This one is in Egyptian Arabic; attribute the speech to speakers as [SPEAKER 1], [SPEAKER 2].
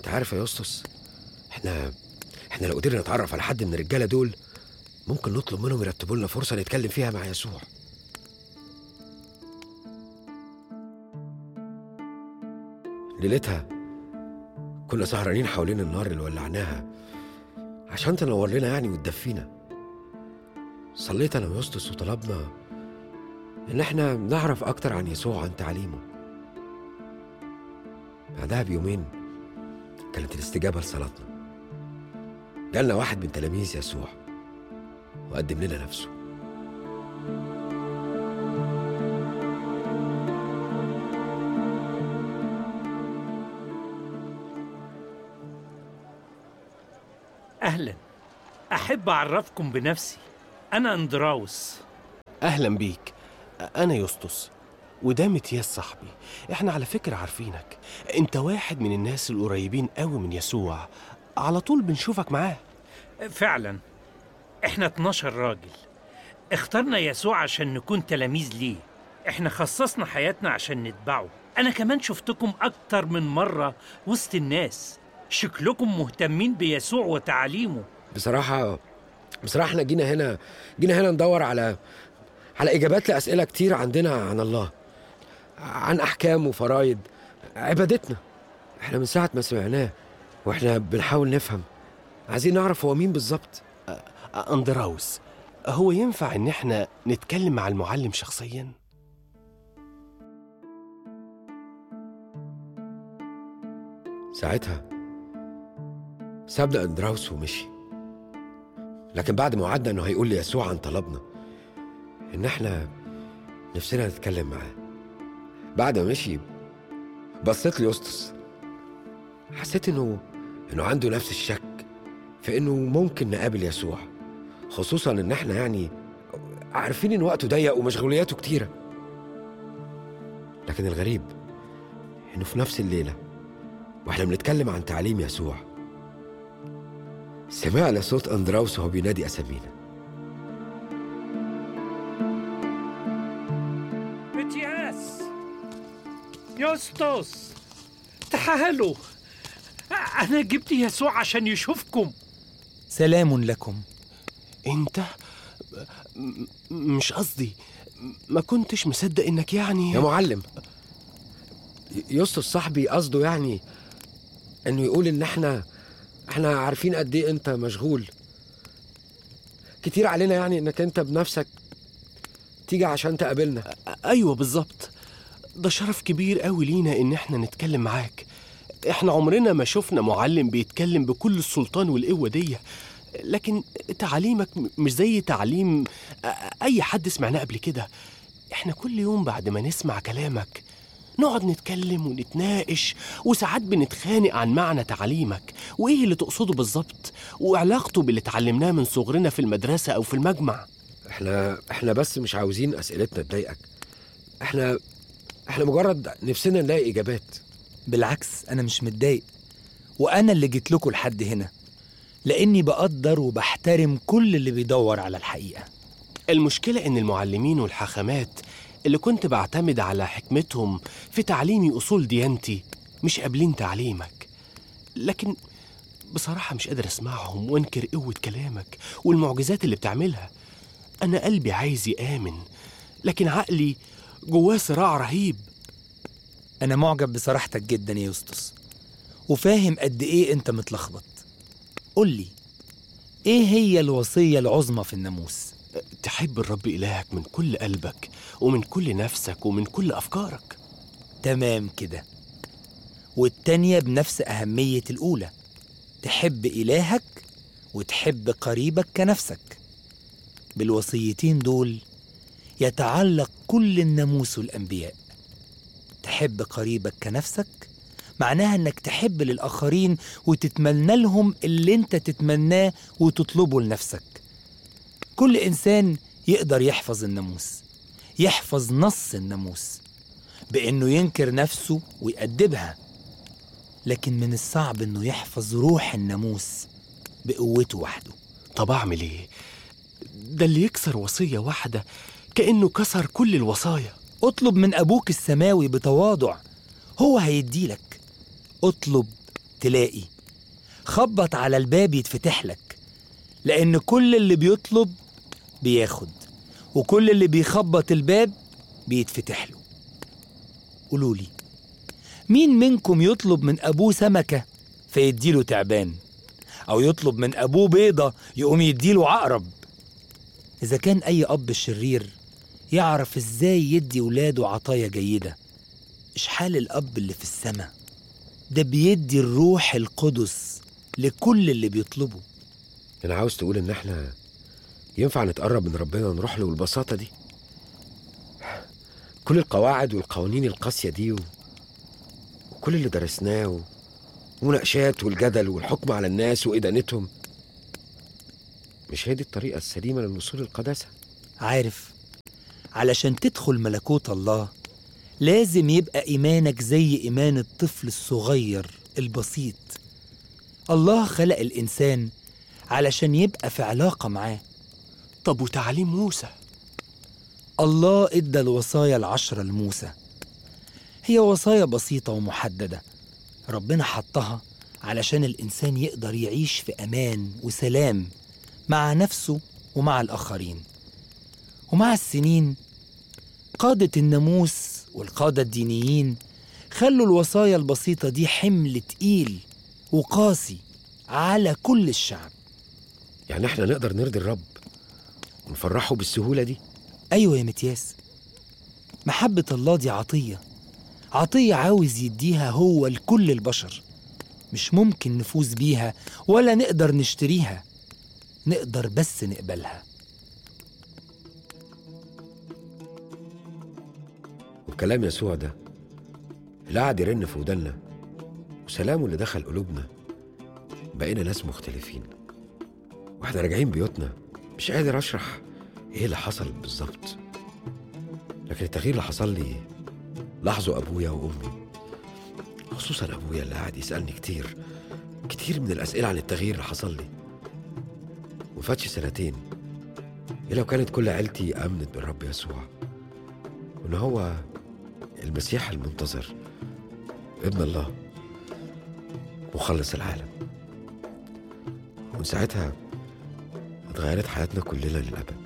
[SPEAKER 1] انت عارف يا يسطس احنا احنا لو قدرنا نتعرف على حد من الرجاله دول ممكن نطلب منهم يرتبوا لنا فرصه نتكلم فيها مع يسوع ليلتها كنا سهرانين حوالين النار اللي ولعناها عشان تنور لنا يعني وتدفينا صليت انا ويسطس وطلبنا ان احنا نعرف اكتر عن يسوع عن تعليمه بعدها بيومين كانت الاستجابه لصلاتنا جالنا واحد من تلاميذ يسوع وقدم لنا نفسه
[SPEAKER 2] أهلا أحب أعرفكم بنفسي أنا أندراوس
[SPEAKER 3] أهلا بيك أنا يسطس وده متياس صاحبي إحنا على فكرة عارفينك أنت واحد من الناس القريبين قوي من يسوع على طول بنشوفك معاه
[SPEAKER 2] فعلا إحنا 12 راجل اخترنا يسوع عشان نكون تلاميذ ليه إحنا خصصنا حياتنا عشان نتبعه أنا كمان شفتكم أكتر من مرة وسط الناس شكلكم مهتمين بيسوع وتعاليمه
[SPEAKER 1] بصراحه بصراحه احنا جينا هنا جينا هنا ندور على على اجابات لاسئله كتير عندنا عن الله عن احكام وفرايد عبادتنا احنا من ساعه ما سمعناه واحنا بنحاول نفهم عايزين نعرف هو مين بالظبط
[SPEAKER 3] أندراوس هو ينفع إن إحنا نتكلم مع المعلم شخصياً؟
[SPEAKER 1] ساعتها سابنا اندراوس ومشي لكن بعد ما وعدنا انه هيقول ليسوع عن طلبنا ان احنا نفسنا نتكلم معاه بعد ما مشي بصيت ليوستس حسيت انه انه عنده نفس الشك في انه ممكن نقابل يسوع خصوصا ان احنا يعني عارفين ان وقته ضيق ومشغولياته كتيره لكن الغريب انه في نفس الليله واحنا بنتكلم عن تعليم يسوع سمعنا صوت اندراوس وهو بينادي اسامينا
[SPEAKER 2] متياس يوستوس تعالوا أنا جبت يسوع عشان يشوفكم
[SPEAKER 4] سلام لكم
[SPEAKER 3] أنت م- مش قصدي ما كنتش مصدق إنك يعني
[SPEAKER 1] يا معلم ي- يوسف صاحبي قصده يعني انه يقول ان احنا احنا عارفين قد ايه انت مشغول كتير علينا يعني انك انت بنفسك تيجي عشان تقابلنا
[SPEAKER 3] أيوة بالظبط ده شرف كبير قوي لينا إن إحنا نتكلم معاك إحنا عمرنا ما شفنا معلم بيتكلم بكل السلطان والقوة دي لكن تعليمك م- مش زي تعليم أ- أي حد سمعناه قبل كده إحنا كل يوم بعد ما نسمع كلامك نقعد نتكلم ونتناقش وساعات بنتخانق عن معنى تعليمك وإيه اللي تقصده بالظبط وعلاقته باللي اتعلمناه من صغرنا في المدرسة أو في المجمع
[SPEAKER 1] احنا احنا بس مش عاوزين اسئلتنا تضايقك احنا احنا مجرد نفسنا نلاقي اجابات
[SPEAKER 4] بالعكس أنا مش متضايق وأنا اللي جيت لكم لحد هنا لأني بقدر وبحترم كل اللي بيدور على الحقيقة
[SPEAKER 3] المشكلة إن المعلمين والحاخامات اللي كنت بعتمد على حكمتهم في تعليمي أصول ديانتي مش قابلين تعليمك لكن بصراحة مش قادر أسمعهم وأنكر قوة كلامك والمعجزات اللي بتعملها أنا قلبي عايز يآمن لكن عقلي جواه صراع رهيب
[SPEAKER 4] أنا معجب بصراحتك جدا يا يسطس وفاهم قد إيه أنت متلخبط قول لي إيه هي الوصية العظمى في الناموس؟
[SPEAKER 3] تحب الرب إلهك من كل قلبك ومن كل نفسك ومن كل أفكارك
[SPEAKER 4] تمام كده والتانية بنفس أهمية الأولى تحب إلهك وتحب قريبك كنفسك بالوصيتين دول يتعلق كل الناموس والأنبياء تحب قريبك كنفسك معناها انك تحب للآخرين وتتمنى لهم اللي انت تتمناه وتطلبه لنفسك كل إنسان يقدر يحفظ الناموس يحفظ نص الناموس بإنه ينكر نفسه ويأدبها لكن من الصعب إنه يحفظ روح الناموس بقوته وحده
[SPEAKER 3] طب أعمل إيه؟ ده اللي يكسر وصية واحدة كأنه كسر كل الوصايا
[SPEAKER 4] اطلب من أبوك السماوي بتواضع هو هيديلك اطلب تلاقي خبط على الباب يتفتح لك لأن كل اللي بيطلب بياخد وكل اللي بيخبط الباب بيتفتح له قولولي مين منكم يطلب من أبوه سمكة فيديله تعبان أو يطلب من أبوه بيضة يقوم يديله عقرب إذا كان أي أب شرير يعرف إزاي يدي ولاده عطايا جيدة إيش حال الأب اللي في السماء ده بيدي الروح القدس لكل اللي بيطلبه
[SPEAKER 1] انا عاوز تقول ان احنا ينفع نتقرب من ربنا ونروح له بالبساطه دي كل القواعد والقوانين القاسيه دي و... وكل اللي درسناه و... ومناقشات والجدل والحكم على الناس وإدانتهم مش هي دي الطريقة السليمة للوصول للقداسة
[SPEAKER 4] عارف علشان تدخل ملكوت الله لازم يبقى إيمانك زي إيمان الطفل الصغير البسيط الله خلق الإنسان علشان يبقى في علاقة معاه
[SPEAKER 3] طب وتعليم موسى
[SPEAKER 4] الله ادى الوصايا العشرة لموسى هي وصايا بسيطة ومحددة ربنا حطها علشان الإنسان يقدر يعيش في أمان وسلام مع نفسه ومع الآخرين ومع السنين قادة الناموس والقادة الدينيين خلوا الوصايا البسيطة دي حمل تقيل وقاسي على كل الشعب
[SPEAKER 1] يعني احنا نقدر نرضي الرب ونفرحه بالسهولة دي
[SPEAKER 4] أيوة يا متياس محبة الله دي عطية عطية عاوز يديها هو لكل البشر مش ممكن نفوز بيها ولا نقدر نشتريها نقدر بس نقبلها
[SPEAKER 1] وكلام يسوع ده اللي قعد يرن في ودنا وسلامه اللي دخل قلوبنا بقينا ناس مختلفين واحنا راجعين بيوتنا مش قادر اشرح ايه اللي حصل بالظبط لكن التغيير اللي حصل لي لاحظوا ابويا وامي خصوصا ابويا اللي قاعد يسالني كتير كتير من الاسئله عن التغيير اللي حصل لي وفاتش سنتين ايه لو كانت كل عيلتي امنت بالرب يسوع وان هو المسيح المنتظر ابن الله مخلص العالم ومن ساعتها اتغيرت حياتنا كلنا للأبد